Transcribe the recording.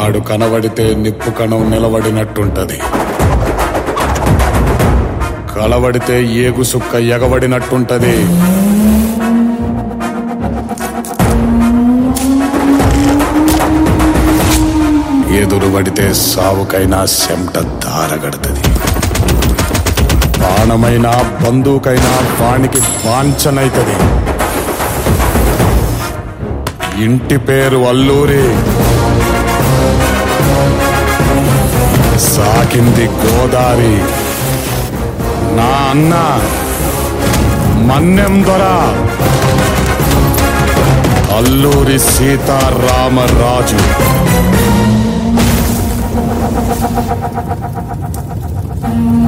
ఆడు కనబడితే నిప్పు కణం నిలబడినట్టుంటది కలబడితే ఏగు సుక్క ఎగబడినట్టుంటది ఎదురు పడితే సావుకైనా సెమట దారగడుతుంది బాణమైనా బంధువుకైనా వానికి వాంఛనైతది ఇంటి పేరు అల్లూరి సాకింది గోదారి నా అన్న మన్నెం దొర అల్లూరి సీతారామరాజు ఆ